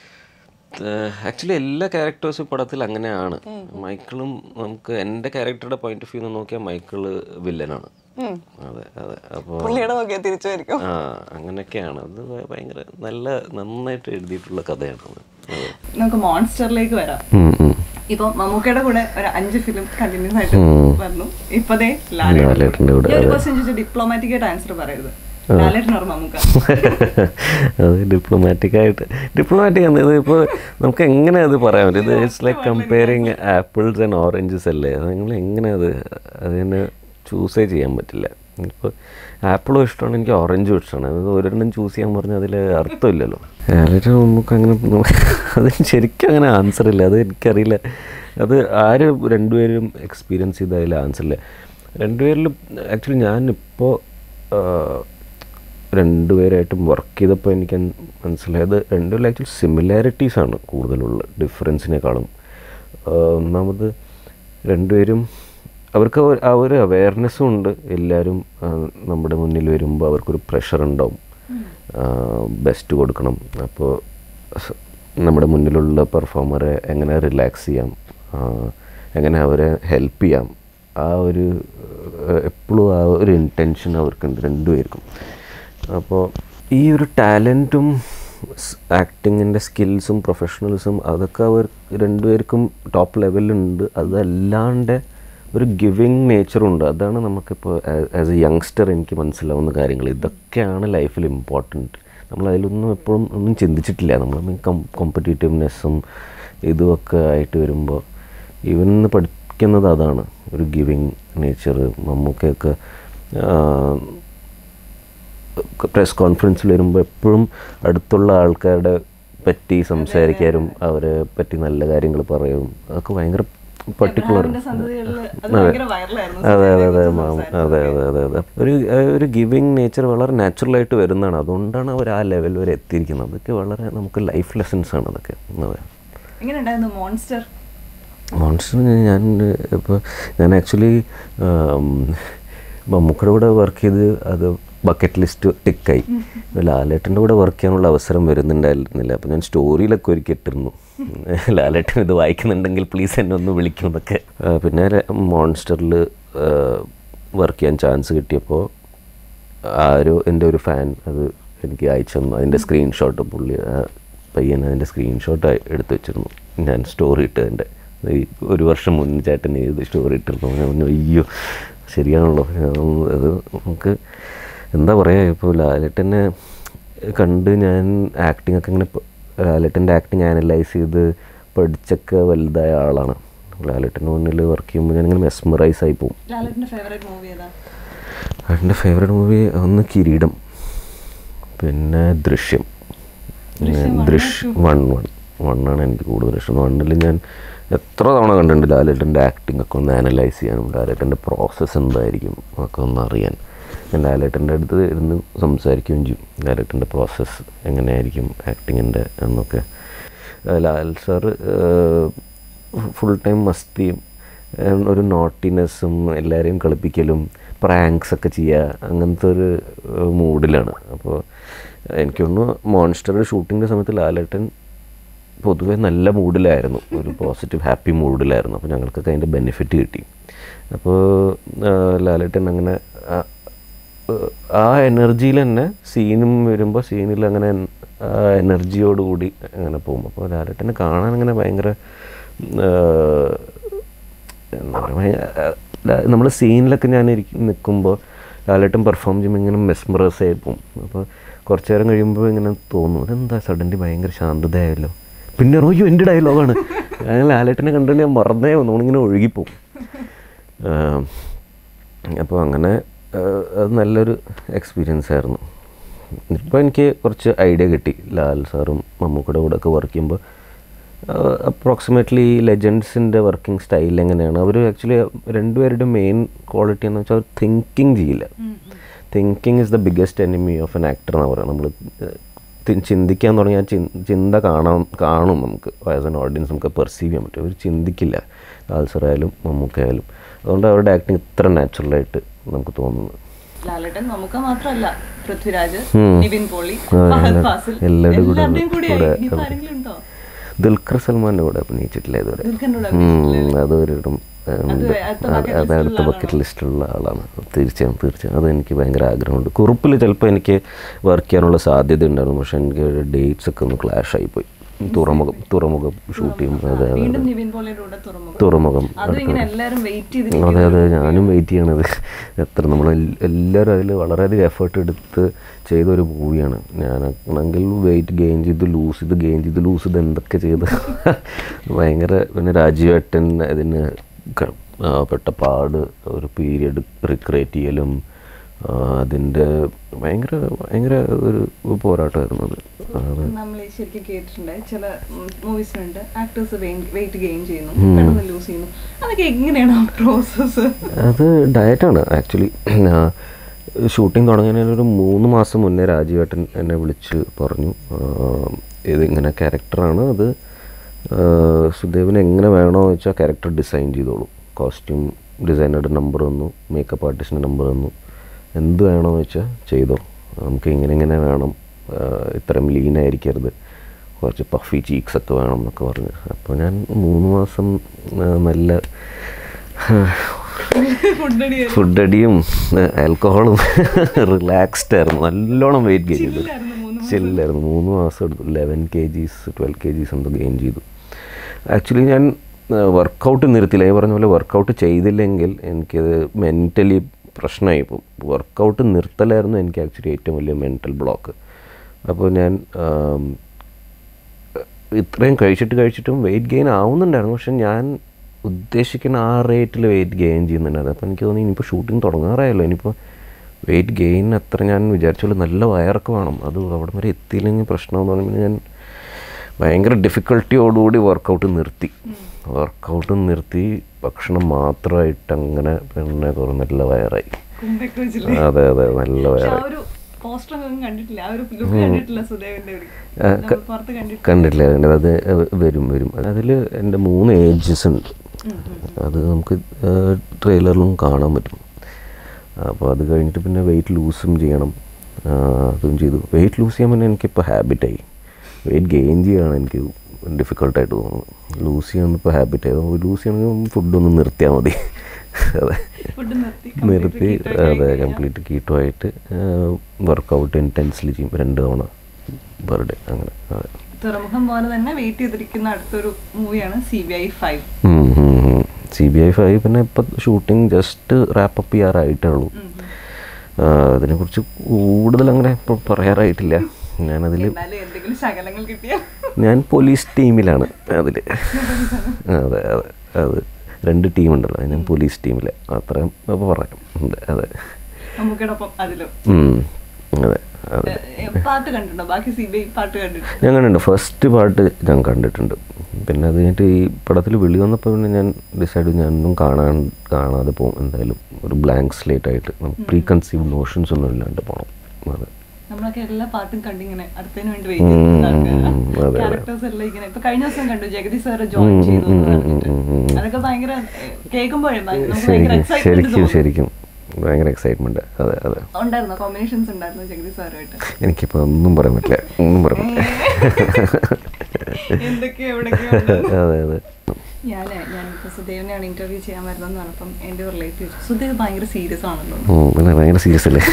ആക്ച്വലി എല്ലാ ക്യാരക്ടേഴ്സും പടത്തിൽ അങ്ങനെയാണ് മൈക്കിളും നമുക്ക് എൻ്റെ ക്യാരക്ടറുടെ പോയിന്റ് ഓഫ് വ്യൂ നോക്കിയാൽ മൈക്കിള് വില്ലനാണ് അതെ അതെ അപ്പോൾ പുള്ളിയുടെ നോക്കിയാൽ തിരിച്ചുവരിക്കും ആ അങ്ങനെയൊക്കെയാണ് അത് ഭ- ഭയങ്കര നല്ല നന്നായിട്ട് എഴുതിയിട്ടുള്ള കഥയാണ് അത് അതെ. നമുക്ക് മോൺസ്റ്ററിലേക്ക് വരാം ഇപ്പൊ മമ്മൂക്കയുടെ കൂടെ ഒരു അഞ്ച് ഫിലിം കണ്ടിന്യൂസ് ആയിട്ട് വന്നു ഇപ്പതേ ലാലേട്ടൻ്റെ കൂടെ ഒരു ക്വസ്റ്റ്യൻ ചോദിച്ചു ഡിപ്ലോമാറ്റിക് ആയിട്ട് ആൻസർ പറയരുത് ലാലേട്ടൻ ഓർ മമ്മൂക്ക അത് ഡിപ്ലോമാറ്റിക് ആയിട്ട് ഡിപ്ലോമാറ്റിക് ആണ് ഇത് ഇപ്പോൾ നമുക്ക് എങ്ങനെ അത് പറയാൻ പറ്റും ഇത് it's like comparing apples and oranges അല്ലേ അത് നിങ്ങൾ എങ്ങനെ അത് അതിനെ ചൂസേ ചെയ്യാൻ പറ്റില്ല ഇപ്പോൾ ആപ്പിളും ഇഷ്ടമാണ് എനിക്ക് ഓറഞ്ചും ഇഷ്ടമാണ് അത് ഒരെണ്ണം ചൂസ് ചെയ്യാൻ പറഞ്ഞാൽ അതിൽ അർത്ഥമില്ലല്ലോ ആരുടെ നമുക്ക് അങ്ങനെ അതിന് ശരിക്കും അങ്ങനെ ആൻസർ ഇല്ല അത് എനിക്കറിയില്ല അത് ആര് രണ്ടുപേരും എക്സ്പീരിയൻസ് ചെയ്ത അതിൽ ആൻസർ ഇല്ല രണ്ടുപേരിലും ആക്ച്വലി ഞാനിപ്പോൾ രണ്ടുപേരായിട്ടും വർക്ക് ചെയ്തപ്പോൾ എനിക്ക് മനസ്സിലായത് രണ്ടുപേരും ആക്ച്വലി സിമിലാരിറ്റീസ് ആണ് കൂടുതലുള്ള ഡിഫറൻസിനേക്കാളും ആഹ് ഒന്നാമത് രണ്ടുപേരും അവർക്ക് ഒരു- ആ ഒരു അവയർനെസ്സും ഉണ്ട് എല്ലാവരും ആഹ് നമ്മുടെ മുന്നിൽ വരുമ്പോൾ അവർക്കൊരു പ്രഷർ ഉണ്ടാവും ബെസ്റ്റ് കൊടുക്കണം അപ്പോൾ സ- നമ്മുടെ മുന്നിലുള്ള പെർഫോമറെ എങ്ങനെ റിലാക്സ് ചെയ്യാം ആഹ് എങ്ങനെ അവരെ ഹെൽപ്പ് ചെയ്യാം ആ ഒരു എപ്പോഴും ആ ഒരു ഇൻറ്റൻഷൻ അവർക്കുണ്ട് രണ്ടുപേർക്കും അപ്പോൾ ഈ ഒരു ടാലൻറ്റും ആക്ടിങ്ങിൻ്റെ സ്കിൽസും പ്രൊഫഷണൽസും അതൊക്കെ അവർ രണ്ടുപേർക്കും ടോപ്പ് ലെവലിലുണ്ട് അതല്ലാണ്ട് ഒരു ഗിവിങ് നേച്ചറുണ്ട് അതാണ് നമുക്കിപ്പോൾ ആസ് എ യങ്സ്റ്റർ എനിക്ക് മനസ്സിലാവുന്ന കാര്യങ്ങൾ ഇതൊക്കെയാണ് ലൈഫിൽ ഇമ്പോർട്ടൻറ്റ് നമ്മൾ അതിലൊന്നും എപ്പോഴും ഒന്നും ചിന്തിച്ചിട്ടില്ല നമ്മൾ കോമ്പറ്റീറ്റീവ്നെസ്സും ഇതുമൊക്കെ ആയിട്ട് വരുമ്പോൾ ഇവൻ നിന്ന് പഠിക്കുന്നത് അതാണ് ഒരു ഗിവിങ് നേച്ചർ മമ്മൂക്കയൊക്കെ പ്രസ് കോൺഫറൻസിൽ വരുമ്പോൾ എപ്പോഴും അടുത്തുള്ള ആൾക്കാരുടെ പറ്റി സംസാരിക്കാനും അവരെ പറ്റി നല്ല കാര്യങ്ങൾ പറയും അതൊക്കെ ഭയങ്കര പർട്ടിക്കുലർ അതെ അതെ അതെ മാം അതെ അതെ അതെ അതെ ഒരു ഒരു ഗിവിങ് നേച്ചർ വളരെ നാച്ചുറലായിട്ട് വരുന്നതാണ് അതുകൊണ്ടാണ് അവർ ആ ലെവൽ വരെ എത്തിയിരിക്കുന്നത് അതൊക്കെ വളരെ നമുക്ക് ലൈഫ് ലെസൺസ് ആണ് അതൊക്കെ അതെ എങ്ങനെയുണ്ടായിരുന്നു മോൺസ്റ്റർ മോൺസ്റ്റർ ഞാൻ ഇപ്പോൾ ഞാൻ ആക്ച്വലി മമ്മൂക്കയുടെ കൂടെ വർക്ക് ചെയ്ത് അത് ബക്കറ്റ് ലിസ്റ്റ് ടിക്കായി ലാലേട്ടൻ്റെ കൂടെ വർക്ക് ചെയ്യാനുള്ള അവസരം വരുന്നുണ്ടായിരുന്നില്ല അപ്പോൾ ഞാൻ സ്റ്റോറിയിലൊക്കെ ഒരുക്കി ഇട്ടിരുന്നു ലാലേട്ടൻ ഇത് വായിക്കുന്നുണ്ടെങ്കിൽ പ്ലീസ് എന്നെ ഒന്ന് വിളിക്കും എന്നൊക്കെ ആ, പിന്നെ മോൺസ്റ്ററിൽ വർക്ക് ചെയ്യാൻ ചാൻസ് കിട്ടിയപ്പോൾ ആരോ എൻ്റെ ഒരു ഫാൻ അത് എനിക്ക് അയച്ചു തന്നു അതിൻ്റെ സ്ക്രീൻഷോട്ട് പുള്ളി ആ പയ്യൻ അതിൻ്റെ സ്ക്രീൻഷോട്ട് എടുത്ത് വെച്ചിരുന്നു ഞാൻ സ്റ്റോറി ഇട്ടതിൻ്റെ ഈ ഒരു വർഷം മുന്നേ ചേട്ടൻ ഇത് സ്റ്റോറി ഇട്ടിരുന്നു ഞാൻ പറഞ്ഞു അയ്യോ ശരിയാണല്ലോ ഞാൻ അത് നമുക്ക് എന്താ പറയുക ഇപ്പോൾ ലാലേട്ടനെ കണ്ട് ഞാൻ ആക്ടിംഗ് ഒക്കെ ഇങ്ങനെ പ- ലാലേട്ടൻ്റെ ആക്ടിങ് അനലൈസ് ചെയ്ത് പഠിച്ചൊക്കെ വലുതായ ആളാണ് ലാലേട്ടൻ്റെ മുന്നിൽ വർക്ക് ചെയ്യുമ്പോൾ ഞാനിങ്ങനെ മെസ്മറൈസ് ആയി പോകും ലാലേട്ടൻ്റെ ഫേവറേറ്റ് മൂവി ഏതാ എൻ്റെ ഫേവറേറ്റ് മൂവി ഒന്ന് കിരീടം പിന്നെ ദൃശ്യം ദൃശ് വൺ വൺ വണ്ണാണ് എനിക്ക് കൂടുതൽ ഇഷ്ടം വണ്ണിൽ ഞാൻ എത്ര തവണ കണ്ടിട്ടുണ്ട് ലാലേട്ടൻ്റെ ആക്ടിംഗ് ഒക്കെ ഒന്ന് അനലൈസ് ചെയ്യാനും ലാലേട്ടൻ്റെ പ്രോസസ്സ് എന്തായിരിക്കും ഒക്കെ ഒന്ന് അറിയാൻ ഞാൻ ലാലേട്ടൻ്റെ അടുത്ത് ഇരുന്ന് സംസാരിക്കുകയും ചെയ്യും ലാലേട്ടൻ്റെ പ്രോസസ്സ് എങ്ങനെയായിരിക്കും ആക്ടിങ്ങിൻ്റെ എന്നൊക്കെ ആ, ലാൽ സാർ ഫുൾ ടൈം മസ്തിയും ഏഹ് ഒരു നോട്ടിനെസ്സും എല്ലാവരെയും കളിപ്പിക്കലും പ്രാങ്ക്സ് ഒക്കെ ചെയ്യുക അങ്ങനത്തെ ഒരു മൂഡിലാണ് അപ്പോൾ എനിക്ക് തോന്നുന്നു മോൺസ്റ്റർ ഷൂട്ടിങ്ങിൻ്റെ സമയത്ത് ലാലേട്ടൻ പൊതുവെ നല്ല മൂഡിലായിരുന്നു ഒരു പോസിറ്റീവ് ഹാപ്പി മൂഡിലായിരുന്നു അപ്പോൾ ഞങ്ങൾക്കൊക്കെ അതിൻ്റെ ബെനിഫിറ്റ് കിട്ടി അപ്പോൾ ലാലേട്ടൻ അങ്ങനെ ആ- ആ എനർജിയിൽ തന്നെ സീനും വരുമ്പോൾ സീനിൽ അങ്ങനെ ആ എനർജിയോടുകൂടി അങ്ങനെ പോകും അപ്പോൾ ലാലേട്ടനെ കാണാൻ അങ്ങനെ ഭയങ്കര എന്താ പറയുക നമ്മൾ സീനിലൊക്കെ ഞാൻ നിൽക്കുമ്പോൾ ലാലേട്ടൻ പെർഫോം ചെയ്യുമ്പോൾ ഇങ്ങനെ മെസ്മറസ് ആയി പോകും അപ്പോൾ കുറച്ച് നേരം കഴിയുമ്പോൾ ഇങ്ങനെ തോന്നും അതെന്താ സഡൻലി ഭയങ്കര ശാന്തതയായല്ലോ പിന്നെ റോയ്യോ എൻ്റെ ഡയലോഗാണ് ഞാൻ ലാലേട്ടനെ കണ്ടിട്ട് ഞാൻ മറന്നേ വന്നു നമ്മളിങ്ങനെ ഒഴുകിപ്പോവും അപ്പോൾ അങ്ങനെ ആ, അത് നല്ലൊരു എക്സ്പീരിയൻസ് ആയിരുന്നു ഇപ്പോൾ എനിക്ക് കുറച്ച് ഐഡിയ കിട്ടി ലാൽ സാറും മമ്മൂക്കയുടെ കൂടെ ഒക്കെ വർക്ക് ചെയ്യുമ്പോൾ അപ്രോക്സിമേറ്റ്ലി ലെജൻഡ്സിൻ്റെ വർക്കിംഗ് സ്റ്റൈൽ എങ്ങനെയാണ് അവർ ആക്ച്വലി രണ്ടുപേരുടെ മെയിൻ ക്വാളിറ്റി എന്ന് വെച്ചാൽ തിങ്കിങ് ചെയ്യില്ല thinking is the biggest enemy of an actor എന്ന് പറയുന്നത് നമ്മൾ ചിന്തിക്കാൻ തുടങ്ങിയാൽ ചിൻ- ചിന്ത കാണാം കാണും നമുക്ക് ആസ് എൻ ഓഡിയൻസ് നമുക്ക് പെർസീവ് ചെയ്യാൻ പറ്റും അവർ ചിന്തിക്കില്ല ആയാലും മമ്മൂക്കായാലും അതുകൊണ്ട് അവരുടെ ആക്ടിങ് ഇത്ര നാച്ചുറലായിട്ട് നമുക്ക് തോന്നുന്നു ലാലേട്ടൻ നമുക്ക് മാത്രമല്ല പൃഥ്വിരാജ് ഉം. നിവിൻ പോളി ആ, ഫഹദ് എല്ലാ- ഫാസിൽ എല്ലാവരുടെയും കൂടെ എല്ലാവരുടെയും കൂടി കൂടെ ഇനിയിപ്പോ ആരെങ്കിലും ഉണ്ടോ ദുൽഖർ സൽമാൻ്റെ കൂടെ അഭിനയിച്ചിട്ടില്ല ഇതുവരെ ദുൽഖറിനോട് ഉം, അതൊരിടം ഉണ്ട് അടുത്ത അത് bucket അത് list അടുത്ത ഉള്ള ബക്കറ്റ് ലിസ്റ്റിലുള്ള ആളാണ് തീർച്ചയായും തീർച്ചയായും അത് എനിക്ക് ഭയങ്കര ആഗ്രഹമുണ്ട് കുറുപ്പിൽ ചിലപ്പോൾ എനിക്ക് വർക്ക് ചെയ്യാനുള്ള സാധ്യത ഉണ്ടായിരുന്നു പക്ഷേ എനിക്ക് ഡേറ്റ്സ് ഒക്കെ ഒന്ന് ക്ലാഷ് ആയിപ്പോയി തുറമുഖം തുറമുഖം ഷൂട്ട് ചെയ്യുമ്പോൾ അതെ അതെ വീണ്ടും നിവിൻ പോളിയുടെ കൂടെ തുറമുഖം തുറമുഖം അതും ഇങ്ങനെ എല്ലാരും വെയിറ്റ് ചെയ്ത് അതെ അതെ ഞാനും വെയിറ്റ് ചെയ്യണത് എത്ര നമ്മൾ എല്ലാവരും അതിൽ വളരെയധികം എഫേർട്ട് എടുത്ത് ചെയ്ത ഒരു മൂവിയാണ് ഞാനാണെങ്കിൽ വെയിറ്റ് ഗെയിൻ ചെയ്ത് ലൂസ് ചെയ്ത് ഗെയിൻ ചെയ്ത് ലൂസ് ചെയ്ത് എന്തൊക്കെ ചെയ്ത് ഭയങ്കര പിന്നെ രാജീവേട്ടൻ അതിന് ക- ആ, പെട്ട പാട് ഒരു പീരിയഡ് റിക്രിയേറ്റ് ചെയ്യലും ആ, അതിൻ്റെ ഭയങ്കര ഭയങ്കര ഒരു പോരാട്ടമായിരുന്നു അത് അത് നമ്മൾ ഈ ശരിക്കും കേട്ടിട്ടുണ്ട് ചില മൂവീസിനുണ്ട് ആക്ടേഴ്സ് വെയിറ്റ് ഗെയിൻ ചെയ്യുന്നു പെട്ടെന്ന് ലൂസ് ചെയ്യുന്നു അതൊക്കെ എങ്ങനെയാണ് ആ പ്രോസസ്സ് അത് ഡയറ്റാണ് ആക്ച്വലി ഷൂട്ടിംഗ് തുടങ്ങുന്നതിന് ഒരു മൂന്ന് മാസം മുന്നേ രാജീവേട്ടൻ എന്നെ വിളിച്ച് പറഞ്ഞു ആഹ് ഇത് ഇങ്ങനെ ക്യാരക്ടറാണ് അത് ആഹ് സുദേവിന് എങ്ങനെ വേണോ വെച്ചാൽ ക്യാരക്ടർ ഡിസൈൻ ചെയ്തോളൂ കോസ്റ്റ്യൂം ഡിസൈനറുടെ നമ്പർ തന്നു മേക്കപ്പ് ആർട്ടിസ്റ്റിൻ്റെ നമ്പർ തന്നു എന്ത് വേണമെന്ന് വെച്ചാൽ ചെയ്തോ നമുക്ക് ഇങ്ങനെ ഇങ്ങനെ വേണം ആഹ് ഇത്രയും ലീനായിരിക്കരുത് കുറച്ച് പഫി ചീക്സ് ഒക്കെ വേണം എന്നൊക്കെ പറഞ്ഞു അപ്പോൾ ഞാൻ മൂന്ന് മാസം ആഹ് നല്ല ഫുഡ് അടിയും ആൽക്കഹോളും റിലാക്സ്ഡ് ആയിരുന്നു നല്ലോണം വെയിറ്റ് ഗെയിൻ ചെയ്തു ചില്ലായിരുന്നു മൂന്ന് മാസം എടുത്തു eleven K Gs twelve K Gs എന്തോ ഗെയിൻ ചെയ്തു ആക്ച്വലി ഞാൻ വർക്കൗട്ട് നിർത്തില്ല ഈ പറഞ്ഞ പോലെ വർക്കൗട്ട് ചെയ്തില്ലെങ്കിൽ എനിക്കത് മെൻ്റലി പ്രശ്നമായി പോകും വർക്കൗട്ട് നിർത്തലായിരുന്നു എനിക്ക് ആക്ച്വലി ഏറ്റവും വലിയ മെൻ്റൽ ബ്ലോക്ക് അപ്പോൾ ഞാൻ ആം, ഇത്രയും കഴിച്ചിട്ട് കഴിച്ചിട്ടും വെയിറ്റ് ഗെയിൻ ആവുന്നുണ്ടായിരുന്നു പക്ഷെ ഞാൻ ഉദ്ദേശിക്കുന്ന ആ റേറ്റിൽ വെയിറ്റ് ഗെയിൻ ചെയ്യുന്നുണ്ടായിരുന്നു അപ്പോൾ എനിക്ക് തോന്നി ഇനിയിപ്പോൾ ഷൂട്ടിംഗ് തുടങ്ങാറായല്ലോ ഇനിയിപ്പോൾ വെയിറ്റ് ഗെയിൻ അത്ര ഞാൻ വിചാരിച്ചോളൂ നല്ല വയറൊക്കെ വേണം അത് അവിടെ വരെ എത്തിയില്ലെങ്കിൽ പ്രശ്നമെന്ന് പറയുമ്പോൾ ഞാൻ ഭയങ്കര ഡിഫിക്കൽട്ടിയോടുകൂടി വർക്കൗട്ട് നിർത്തി വർക്കൗട്ട് നിർത്തി ഭക്ഷണം മാത്രമായിട്ട് അങ്ങനെ പിന്നെ കുറേ നല്ല വയറായി കുമ്പൊക്കെ വെച്ചില്ലേ അതെ അതെ നല്ല പക്ഷെ ആ വയറായി ഒരു പോസ്റ്റർ ഒന്നും കണ്ടിട്ടില്ല ആ ഒരു ലുക്ക് കണ്ടിട്ടില്ല സുദേവിന്റെ ഒരു ആ, നമ്മൾ പുറത്ത് കണ്ടിട്ട് കണ്ടിട്ടില്ല അതിൻ്റെ അത് വരും വരും അതിൽ എൻ്റെ മൂന്ന് ഏജസ് ഉണ്ട് അത് നമുക്ക് ട്രെയിലറിലും കാണാൻ പറ്റും അപ്പോൾ അത് കഴിഞ്ഞിട്ട് പിന്നെ വെയിറ്റ് ലൂസും ചെയ്യണം ആ, അതും ചെയ്തു വെയിറ്റ് ലൂസ് ചെയ്യാൻ പിന്നെ എനിക്കിപ്പോൾ ഹാബിറ്റായി വെയിറ്റ് ഗെയിൻ ചെയ്യാനാണ് എനിക്ക് ഡിഫിക്കൽട്ടായിട്ട് തോന്നുന്നത് ലൂസ് ചെയ്യാൻ ഇപ്പോൾ ഹാബിറ്റായി ലൂസ് ചെയ്യണമെങ്കിൽ ഫുഡൊന്ന് നിർത്തിയാൽ മതി അതെ ഫുഡ് നിർത്തി നിർത്തി അതെ കംപ്ലീറ്റ് കീറ്റോ ആയിട്ട് വർക്കൗട്ട് ഇൻറ്റൻസ്ലി ചെയ്യും രണ്ട് തവണ പെർ ഡേ അങ്ങനെ അതെ തുറമുഖം പോലെ തന്നെ വെയിറ്റ് ചെയ്തിരിക്കുന്ന അടുത്തൊരു മൂവിയാണ് C B I five C B I five പിന്നെ ഇപ്പം ഷൂട്ടിംഗ് ജസ്റ്റ് റാപ്പപ്പ് ചെയ്യാറായിട്ടേ ഉള്ളൂ ആ, അതിനെക്കുറിച്ച് കൂടുതൽ അങ്ങനെ ഇപ്പോൾ പറയാറായിട്ടില്ല ഞാനതിൽ എന്നാലും എന്തെങ്കിലും ശകലങ്ങൾ കിട്ടിയ ഞാൻ പോലീസ് ടീമിലാണ് അതിൽ അതെ അതെ അത് രണ്ട് ടീമുണ്ടല്ലോ അത് ഞാൻ പോലീസ് ടീമിലെ അത്രയും അപ്പോൾ പറയാം അതെ അതെ നമുക്കിടൊപ്പം അതിലും ഉം, അതെ അതെ ഏ, ഏ, പാട്ട് കണ്ടിട്ടുണ്ടോ ബാക്കി സി ബി ഐ പാട്ട് കണ്ടിട്ടുണ്ടോ ഞാൻ കണ്ടിട്ടുണ്ട് ഫസ്റ്റ് പാട്ട് ഞാൻ കണ്ടിട്ടുണ്ട് പിന്നെ അത് കഴിഞ്ഞിട്ട് ഈ പടത്തിൽ വിളി വന്നപ്പോൾ പിന്നെ ഞാൻ ഡിസൈഡ് ചെയ്തു ഞാനൊന്നും കാണാൻ കാണാതെ പോകും എന്തായാലും ഒരു ബ്ലാങ്ക് സ്ലേറ്റ് ആയിട്ട് പ്രീ കൺസീവ് നോഷൻസ് ഒന്നും ഇല്ലാണ്ട് പോകണം അതെ നമ്മളൊക്കെ എല്ലാ പാട്ടും കണ്ടിങ്ങനെ അടുത്തതിന് വേണ്ടി ഉം, ഉം, അതെ, അതെ. ക്യാരക്ടേഴ്സ് എല്ലാം ഇങ്ങനെ ഇപ്പൊ കഴിഞ്ഞ ദിവസം കണ്ടു ജഗതി സാറ് ജോയിൻ ചെയ്തു എന്ന് പറഞ്ഞിട്ട്. അതൊക്കെ ഭയങ്കര കേൾക്കുമ്പോഴേ ഭയ- നമുക്ക് ഭയങ്കര ശരിക്കും എക്സൈറ്റ്മെന്റ് ശരിക്കും തോന്നും ശരിക്കും ഭയങ്കര എക്സൈറ്റ്മെൻറ്റ് അതെ അതെ ഉണ്ടായിരുന്നോ കോമ്പിനേഷൻസ് ഉണ്ടായിരുന്നു ജഗതി സാറുമായിട്ട് എനിക്കിപ്പോൾ ഒന്നും പറയാൻ പറ്റില്ല ഒന്നും പറയാൻ പറ്റില്ല എന്തൊക്കെയോ എവിടെയൊക്കെയോ ഉണ്ട്. അതെ അതെ ഞാനേ ഞാനിപ്പോ സുദേവിനെയാണ് ഇന്റർവ്യൂ ചെയ്യാൻ വരുന്നതെന്ന് പറഞ്ഞപ്പം എൻ്റെ റിലേറ്റീവ് സുദേവ് ഭയങ്കര സീരിയസ് ആണല്ലോ ഉം, പിന്നെ ഭയങ്കര സീരിയസ് അല്ലേ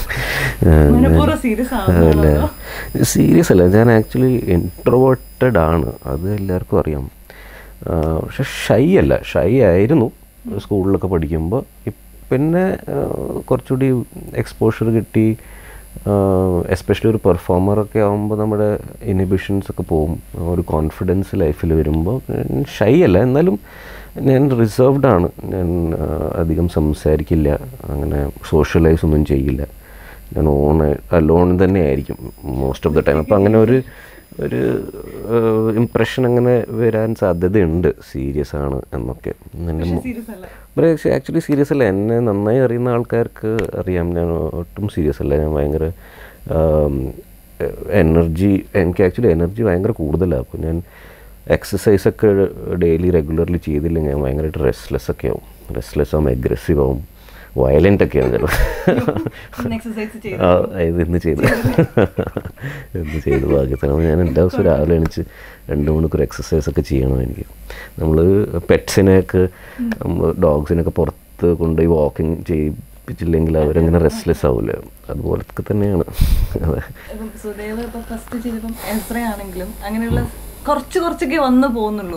മനഃപൂർവ്വം സീരിയസ് അതല്ലേ ആണല്ലോ സീരിയസ് അല്ല ഞാൻ ആക്ച്വലി ഇൻട്രോവേർട്ടഡ് ആണ് അത് എല്ലാവർക്കും അറിയാം ആ, പക്ഷെ ഷൈ അല്ല ഷൈ ആയിരുന്നു സ്കൂളിലൊക്കെ പഠിക്കുമ്പോൾ പിന്നെ ആ, കുറച്ചുകൂടി എക്സ്പോഷർ കിട്ടി എസ്പെഷ്യലി ഒരു പെർഫോമറൊക്കെ ആകുമ്പോൾ നമ്മുടെ ഇനിബിഷൻസ് ഒക്കെ പോകും ഒരു കോൺഫിഡൻസ് ലൈഫിൽ വരുമ്പോൾ ഷൈ അല്ല എന്നാലും ഞാൻ റിസർവ്ഡ് ആണ് ഞാൻ ആ, അധികം സംസാരിക്കില്ല അങ്ങനെ സോഷ്യലൈസ് ഒന്നും ചെയ്യില്ല ഞാൻ ഓൺ അലോൺ തന്നെ ആയിരിക്കും മോസ്റ്റ് ഓഫ് ദ ടൈം അപ്പോൾ അങ്ങനെ ഒരു ഒരു ഇമ്പ്രഷൻ അങ്ങനെ വരാൻ സാധ്യതയുണ്ട് സീരിയസ് ആണ് എന്നൊക്കെ എൻ്റെ മോ- സീരിയസ് അല്ല പക്ഷേ ആക്ച്വലി സീരിയസ് അല്ല എന്നെ നന്നായി അറിയുന്ന ആൾക്കാർക്ക് അറിയാം ഞാൻ ഒട്ടും സീരിയസ് അല്ല ഞാൻ ഭയങ്കര എനർജി എനിക്ക് ആക്ച്വലി എനർജി ഭയങ്കര കൂടുതലാണ് അപ്പോൾ ഞാൻ എക്സസൈസ് ഒക്കെ ഡെയിലി റെഗുലർലി ചെയ്തില്ലെങ്കിൽ ഞാൻ ഭയങ്കരമായിട്ട് റെസ്റ്റ്ലെസ് ഒക്കെ ആവും റെസ്റ്റ്ലെസ് ആവും അഗ്രസീവ് ആവും വയലൻ്റ് ഒക്കെയാണ് ചിലപ്പോൾ എക്സസൈസ് ചെയ്തു ആ, ഇത് ഇന്ന് ചെയ്തു ഇന്ന് ചെയ്തു ഭാഗ്യത്തിന് ഞാൻ എല്ലാ ദിവസവും രാവിലെ എണീച്ച് രണ്ട് മണിക്കൂർ എക്സസൈസ് ഒക്കെ ചെയ്യണം എനിക്ക് നമ്മൾ പെറ്റ്സിനെയൊക്കെ നമ്മൾ ഡോഗ്സിനൊക്കെ പുറത്ത് കൊണ്ടുപോയി വാക്കിംഗ് ചെയ്യിപ്പിച്ചില്ലെങ്കിൽ അവരങ്ങനെ റെസ്റ്റ്ലെസ് ആവില്ല അതുപോലൊക്കെ തന്നെയാണ് അതെ ഇപ്പം സുദേവ് ഇപ്പൊ ഫസ്റ്റ് ചെയ്തപ്പം എസ്ര ആണെങ്കിലും അങ്ങനെയുള്ള കുറച്ച് കുറച്ചൊക്കെ വന്നു പോകുന്നുള്ളൂ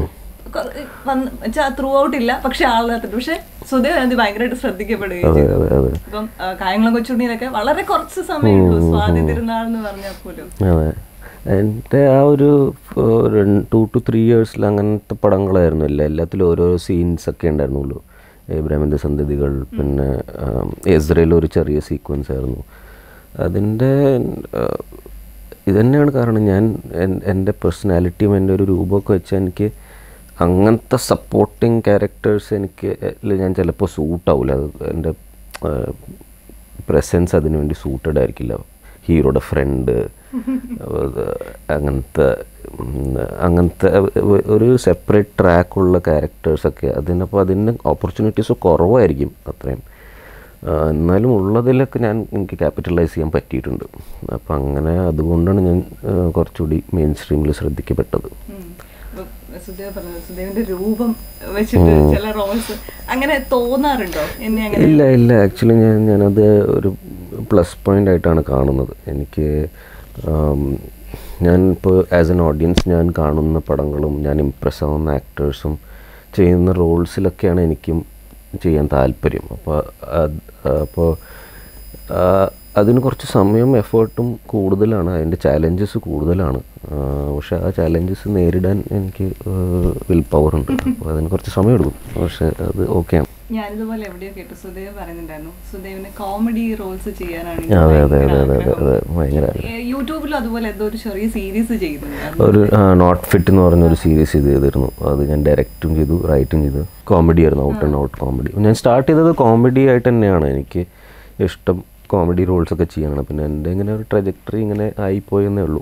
ത്രൂ ഔട്ട് ഇല്ല പക്ഷെ ആളിനകത്തുണ്ട് പക്ഷെ സുദേവ് അത് ഭയങ്കരമായിട്ട് ശ്രദ്ധിക്കപ്പെടുകയും അതെ ചെയ്തു അതെ അതെ ഇപ്പം ആ, കായംകുളം കൊച്ചുണ്ണിയിലൊക്കെ വളരെ കുറച്ച് സമയമുള്ളൂ സ്വാതി തിരുനാൾ എന്ന് പറഞ്ഞാൽ പോലും അതെ എൻ്റെ ആ ഒരു ടു ടു ത്രീ ഇയേഴ്സിൽ അങ്ങനത്തെ പടങ്ങളായിരുന്നു അല്ല എല്ലാത്തിലും ഓരോരോ സീൻസ് ഒക്കെ ഉണ്ടായിരുന്നുള്ളൂ ഇബ്രാഹിമിൻ്റെ സന്തതികൾ പിന്നെ എസ്രയിൽ ഒരു ചെറിയ സീക്വൻസ് ആയിരുന്നു അതിൻ്റെ ഇതന്നെയാണ് കാരണം ഞാൻ എൻ- എൻ്റെ പേഴ്സണാലിറ്റിയും എൻ്റെ ഒരു രൂപമൊക്കെ വെച്ച് എനിക്ക് അങ്ങനത്തെ സപ്പോർട്ടിങ് ക്യാരക്ടേഴ്സ് എനിക്ക് ല് ഞാൻ ചിലപ്പോൾ സൂട്ടാവില്ല അത് എൻ്റെ പ്രസൻസ് അതിനു വേണ്ടി സൂട്ടഡ് ആയിരിക്കില്ല ഹീറോയുടെ ഫ്രണ്ട് അങ്ങനത്തെ ഉം, അങ്ങനത്തെ ഒരു സെപ്പറേറ്റ് ട്രാക്കുള്ള ക്യാരക്ടേഴ്സൊക്കെ അതിനപ്പോൾ അതിന് ഓപ്പർച്യൂണിറ്റീസ് കുറവായിരിക്കും അത്രയും ആ, എന്നാലും ഉള്ളതിലൊക്കെ ഞാൻ എനിക്ക് ക്യാപിറ്റലൈസ് ചെയ്യാൻ പറ്റിയിട്ടുണ്ട് അപ്പം അങ്ങനെ അതുകൊണ്ടാണ് ഞാൻ ആ, കുറച്ചുകൂടി മെയിൻ സ്ട്രീമിൽ ശ്രദ്ധിക്കപ്പെട്ടത് ഉം. ഇപ്പം സുദേവ് പറഞ്ഞത് സുദേവിന്റെ രൂപം വെച്ചിട്ട് ചില റോൾസ് അങ്ങനെ തോന്നാറുണ്ടോ എന്നെ അങ്ങനെ ഇല്ല ഇല്ല ആക്ച്വലി ഞാൻ ഞാനത് ഒരു പ്ലസ് പോയിൻ്റ് ആയിട്ടാണ് കാണുന്നത് എനിക്ക് ആം, ഞാൻ ഇപ്പോൾ ആസ് എൻ ഓഡിയൻസ് ഞാൻ കാണുന്ന പടങ്ങളും ഞാൻ ഇമ്പ്രസ് ആവുന്ന ആക്ടേഴ്സും ചെയ്യുന്ന റോൾസിലൊക്കെയാണ് എനിക്കും ചെയ്യാൻ താല്പര്യം അപ്പോൾ അപ്പോൾ അതിന് കുറച്ച് സമയം എഫേർട്ടും കൂടുതലാണ് അതിൻ്റെ ചാലഞ്ചസ് കൂടുതലാണ് ആ, പക്ഷേ ആ ചാലഞ്ചസ് നേരിടാൻ എനിക്ക് വിൽ പവർ ഉണ്ട് അപ്പോൾ അതിന് കുറച്ച് സമയം എടുക്കും പക്ഷേ അത് ഓക്കെയാണ് ഞാനിതുപോലെ എവിടെയോ കേട്ടു സുദേവ് പറയുന്നുണ്ടായിരുന്നു സുദേവിന് കോമഡി റോൾസ് ചെയ്യാനാണ് അതെ അതെ അതെ അതെ അതെ അതെ ഭയങ്കര യൂട്യൂബിലും അതുപോലെ എന്തോ ഒരു ചെറിയ സീരീസ് ചെയ്യുന്നുണ്ടായിരുന്നു ഒരു നോട്ട് ഫിറ്റ് എന്ന് പറഞ്ഞൊരു സീരീസ് ഇത് ചെയ്തിരുന്നു അത് ഞാൻ ഡയറക്റ്റും ചെയ്തു റൈറ്റും ചെയ്തു കോമഡി ആയിരുന്നു ഔട്ട് ആൻഡ് ഔട്ട് കോമഡി ഞാൻ സ്റ്റാർട്ട് ചെയ്തത് കോമഡി ആയിട്ട് തന്നെയാണ് എനിക്ക് ഇഷ്ടം കോമഡി റോൾസ് ഒക്കെ ചെയ്യാനാണ് പിന്നെ എൻ്റെ ഇങ്ങനെ ഒരു ട്രജക്ടറി ഇങ്ങനെ ആയിപ്പോയെന്നേ ഉള്ളൂ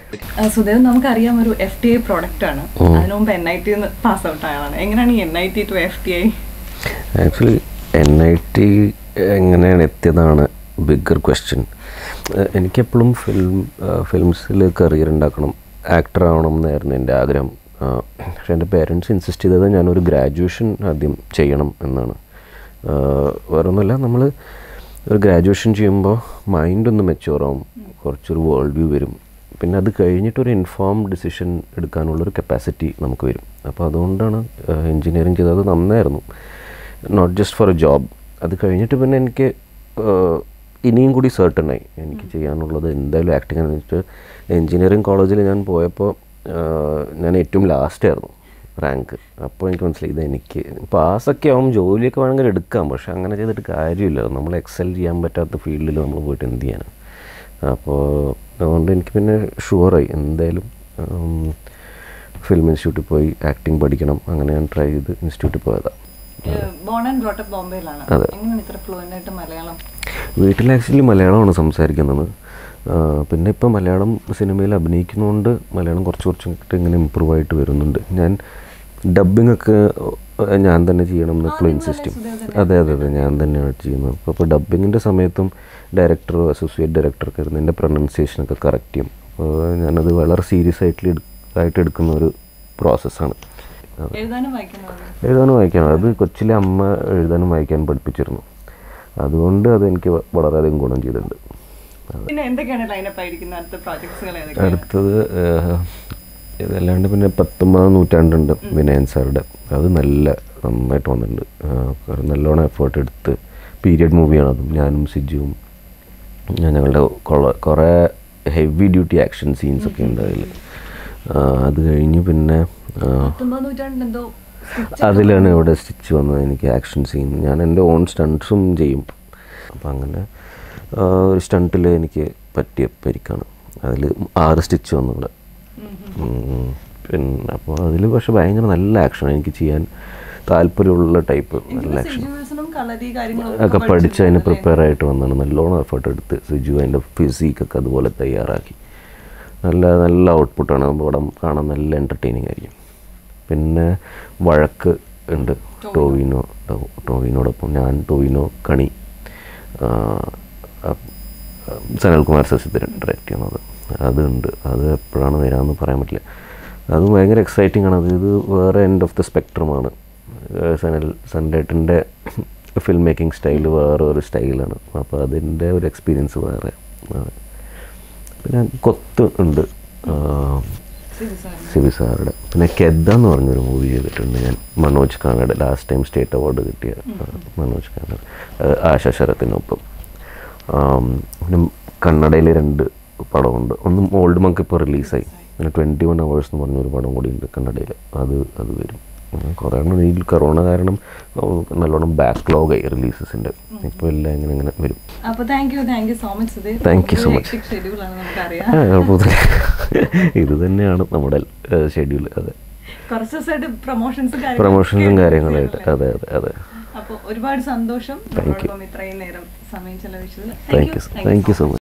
സുദേവ് നമുക്കറിയാം ഒരു എഫ് ടി ഐ പ്രോഡക്റ്റ് ആണ് അതിനു മുമ്പ് N I T pass out ആയതാണ് എങ്ങനെയാണ് ഈ N I T to F T I actually N I T എങ്ങനെയാണ് എത്തിയതാണ് ബിഗ്ഗർ ക്വസ്റ്റ്യൻ എനിക്കെപ്പോഴും ഫിലിം ഫിലിംസിൽ കരിയർ ഉണ്ടാക്കണം ആക്ടർ ആവണം എന്നായിരുന്നു എൻ്റെ ആഗ്രഹം ആ, പക്ഷെ എൻ്റെ പേരൻസ് ഇൻസിസ്റ്റ് ചെയ്തത് ഞാനൊരു ഗ്രാജുവേഷൻ ആദ്യം ചെയ്യണം എന്നാണ് ആ, വേറെ ഒന്നുമല്ല നമ്മൾ ഒരു ഗ്രാജുവേഷൻ ചെയ്യുമ്പോൾ മൈൻഡ് ഒന്ന് മെച്ചുവർ ആവും കുറച്ചൊരു വേൾഡ് വ്യൂ വരും പിന്നെ അത് കഴിഞ്ഞിട്ടൊരു ഇൻഫോം ഡിസിഷൻ എടുക്കാനുള്ളൊരു കപ്പാസിറ്റി നമുക്ക് വരും അപ്പോൾ അതുകൊണ്ടാണ് എൻജിനീയറിങ് ചെയ്തത് നന്നായിരുന്നു not just for a job അത് കഴിഞ്ഞിട്ട് പിന്നെ എനിക്ക് ആഹ്, ഇനിയും കൂടി certain ആയി എനിക്ക് ചെയ്യാനുള്ളത് എന്തായാലും ആക്ടിങ് എന്ന് വെച്ചിട്ട് എൻജിനീയറിങ് കോളേജിൽ ഞാൻ പോയപ്പോൾ ആഹ്, ഞാൻ ഏറ്റവും ലാസ്റ്റ് ആയിരുന്നു റാങ്ക് അപ്പോൾ എനിക്ക് മനസ്സിലായി ഇത് എനിക്ക് പാസ്സൊക്കെ ആവും ജോലിയൊക്കെ വേണമെങ്കിൽ എടുക്കാം പക്ഷെ അങ്ങനെ ചെയ്തിട്ട് കാര്യമില്ല നമ്മൾ എക്സൽ ചെയ്യാൻ പറ്റാത്ത ഫീൽഡിൽ നമ്മൾ പോയിട്ട് എന്ത് ചെയ്യാനാണ് അപ്പോൾ അതുകൊണ്ട് എനിക്ക് പിന്നെ ഷുവറായി എന്തായാലും ഫിലിം ഇൻസ്റ്റിറ്റ്യൂട്ടിൽ പോയി ആക്ടിങ് പഠിക്കണം അങ്ങനെ ഞാൻ ട്രൈ ചെയ്ത് ഇൻസ്റ്റിറ്റ്യൂട്ടിൽ പോയതാണ് ബോൺ ആൻഡ് ബ്രോട്ടപ്പ് ബോംബെയിലാണ് അതെ. എങ്ങനെയാണ് ഇത്ര ഫ്ലുവൻ്റ് ആയിട്ട് മലയാളം വീട്ടിൽ ആക്ച്വലി മലയാളമാണ് സംസാരിക്കുന്നത് ആ, പിന്നെ ഇപ്പോൾ മലയാളം സിനിമയിൽ അഭിനയിക്കുന്നതുകൊണ്ട് മലയാളം കുറച്ച് കുറച്ചൊക്കെ ഇങ്ങനെ ഇമ്പ്രൂവ് ആയിട്ട് വരുന്നുണ്ട് ഞാൻ ഡബ്ബിംഗ് ഒക്കെ ഏഹ്, ഞാൻ തന്നെ ചെയ്യണം എന്ന് എപ്പോഴും ഇൻസിസ്റ്റ് ചെയ്യും അതെ അതെ അതെ ഞാൻ തന്നെയാണ് ചെയ്യുന്നത് അപ്പോൾ ഇപ്പോൾ ഡബ്ബിങ്ങിൻ്റെ സമയത്തും ഡയറക്ടറോ അസോസിയേറ്റ് ഡയറക്ടറൊക്കെ ഇരുന്ന് എൻ്റെ പ്രൊനൗൺസിയേഷനൊക്കെ കറക്റ്റ് ചെയ്യും അപ്പോൾ ഞാനത് വളരെ സീരിയസ് ആയിട്ട് എടു- ആയിട്ട് എടുക്കുന്ന ഒരു പ്രോസസ്സാണ് എഴുതാനും വായിക്കുന്നത് എഴുതാനും വായിക്കാനും അത് കൊച്ചിലെ അമ്മ എഴുതാനും വായിക്കാനും പഠിപ്പിച്ചിരുന്നു അതുകൊണ്ട് അത് എനിക്ക് വ- വളരെയധികം ഗുണം ചെയ്തിട്ടുണ്ട് പിന്നെ എന്തൊക്കെയാണ് ലൈനപ്പ് ആയിരിക്കുന്ന അടുത്ത പ്രോജക്ട്സുകൾ ഏതൊക്കെയാണ് അടുത്തത് ഏഹ്, ഇതല്ലാണ്ട് പിന്നെ പത്തൊമ്പതാം നൂറ്റാണ്ടുണ്ട് വിനയൻ സാറുടെ അത് നല്ല നന്നായിട്ട് വന്നിട്ടുണ്ട് ഏഹ്, കാരണം നല്ലോണം എഫേർട്ട് എടുത്ത് പീരിയഡ് മൂവിയാണ് അതും ഞാനും സിജുവും ഞാൻ ഞങ്ങളുടെ കൊള- കുറേ ഹെവി ഡ്യൂട്ടി ആക്ഷൻ സീൻസ് ഒക്കെ ഉണ്ട് അതിൽ അത് കഴിഞ്ഞ് പിന്നെ ഏഹ്, പത്തൊമ്പത് നൂറ്റാണ്ടിൽ എന്തോ അതിലാണ് ഇവിടെ സ്റ്റിച്ച് വന്നത് എനിക്ക് ആക്ഷൻ സീൻ ഞാൻ എൻ്റെ ഓൺ സ്റ്റൺട്സും ചെയ്യും അപ്പം അങ്ങനെ ആ, ഒരു സ്റ്റണ്ടിൽ എനിക്ക് പറ്റിയ പരിക്കാണ് അതിൽ ആറ് സ്റ്റിച്ച് വന്നു ഇവിടെ ഉം. പിന്നെ അപ്പോൾ അതിൽ പക്ഷെ ഭയങ്കര നല്ല ആക്ഷൻ എനിക്ക് ചെയ്യാൻ താല്പര്യമുള്ള ടൈപ്പ് നല്ല ആക്ഷൻ സിജുവേഴ്സിനും കളരി കാര്യങ്ങളും ഒക്കെ പഠിച്ച് അതിന് പ്രിപ്പയർ ആയിട്ട് വന്നാണ് നല്ലോണം എഫേർട്ട് എടുത്ത് സിജു അതിൻ്റെ ഫിസിക്കൊക്കെ അതുപോലെ തയ്യാറാക്കി നല്ല നല്ല ഔട്ട്പുട്ടാണ് പടം കാണാൻ നല്ല എൻ്റർടൈനിങ് ആയിരിക്കും പിന്നെ വഴക്ക് ഉണ്ട് ടോവിനോ ടോ- ടോവിനോടൊപ്പം ഞാൻ ടോവിനോ കണി ആ, ആ, സനൽകുമാർ ശശിധരൻ ഡയറക്റ്റ് ചെയ്യുന്നത് അതുണ്ട് അത് എപ്പോഴാണ് വരാമെന്ന് പറയാൻ പറ്റില്ല അതും ഭയങ്കര എക്സൈറ്റിംഗ് ആണ് അത് ഇത് വേറെ എൻഡ് ഓഫ് ദ സ്പെക്ട്രമാണ് സനൽ സൺഡേട്ടിൻ്റെ ഫിൽം മേക്കിംഗ് സ്റ്റൈൽ വേറെ ഒരു സ്റ്റൈലാണ് അപ്പോൾ അതിൻ്റെ ഒരു എക്സ്പീരിയൻസ് വേറെ ആണ്. പിന്നെ കൊത്ത് ഉണ്ട് ആ, സിബി സാറുടെ പിന്നെ കെദ്ദ എന്ന് പറഞ്ഞൊരു മൂവി ചെയ്തിട്ടുണ്ട് ഞാൻ മനോജ് കാനയുടെ ലാസ്റ്റ് ടൈം സ്റ്റേറ്റ് അവാർഡ് കിട്ടിയ ആ, മനോജ് കാനഡ ആശാ ശരത്തിനൊപ്പം ആം, പിന്നെ കന്നഡയിൽ രണ്ട് പടമുണ്ട് ഒന്ന് ഓൾഡ് മങ്ക് ഇപ്പോൾ റിലീസായി പിന്നെ ട്വൻറ്റി വൺ അവേഴ്സ് എന്ന് പറഞ്ഞൊരു പടം കൂടി ഉണ്ട് കന്നഡയിൽ അത് അത് വരും അങ്ങനെ കുറേ എണ്ണം ഈ കൊറോണ കാരണം ഓ, നല്ലോണം ബാക്ക്ലോഗായി റിലീസസിൻ്റെ ഇപ്പോൾ എല്ലാം ഇങ്ങനെ ഇങ്ങനെ വരും അപ്പൊ thank you thank you so much Sudheer Thank you so much. Schedule ആണ് നമുക്കറിയാം ആ, കുഴപ്പമൊന്നുമില്ല. ഇത് തന്നെയാണ് നമ്മുടെ ഷെഡ്യൂൾ അതെ കുറച്ച് ദിവസമായിട്ട് പ്രൊമോഷൻസും പ്രൊമോഷൻസും കാര്യങ്ങളായിട്ട് അതെ അതെ അതെ അപ്പോൾ ഒരുപാട് സന്തോഷം Thank you. നമ്മളോടൊപ്പം ഇത്രയും നേരം സമയം ചെലവഴിച്ചത് thank you thank you so much